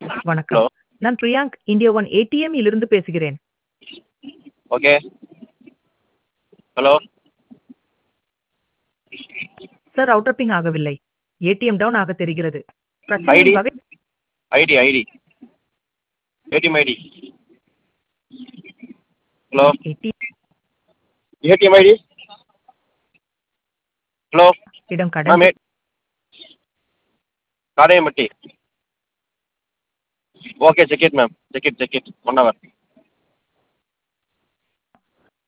வணக்கம் ஹலோ நான் பிரியாங்க் India one ATM இலிருந்து பேசுகிறேன் okay hello sir outer ping ஆகவில்லை ஏடிஎம் டவுன் ஆக தெரிகிறது ஐடி பிரச்சனையின் வகை ID ID ATM ID hello ATM ATM ID hello இடம் மேம் கடந்து A Kadaiyampatti okay check it ma'am check it check it one hour